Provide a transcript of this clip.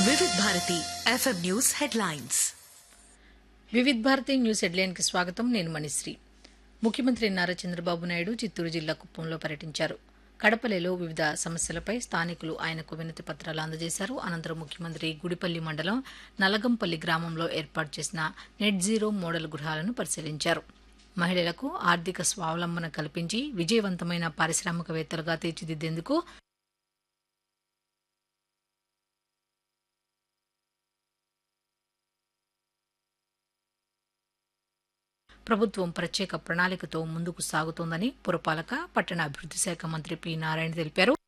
వివిధ Bharati FM news headlines Vividh Bharati news హెడ్లైన్కి స్వాగతం నేను మణిశ్రీ ముఖ్యమంత్రి నారా చంద్రబాబు నాయుడు చిత్తూరు జిల్లా కుప్పంలో పర్యటించారు కడపలలో వివిధ సమస్యలపై స్థానికులు ఆయనకు వినతి పత్రాలు అందజేశారు అనంతరం ముఖ్యమంత్రి గుడిపల్లి మండలం నలగంపల్లి గ్రామంలో ఏర్పాటు చేసిన నెట్ జీరో మోడల్ గృహాలను పరిశీలించారు మహిళలకు ఆర్థిక స్వావలంబన కల్పించి విజయవంతమైన పారిశ్రామికవేత్తలుగా తీర్చిదిద్దేందుకు ప్రభుత్వం ప్రత్యేక ప్రణాళికతో ముందుకు సాగుతోందని పురపాలక పట్టణ అభివృద్ది శాఖ మంత్రి పి నారాయణ తెలిపారు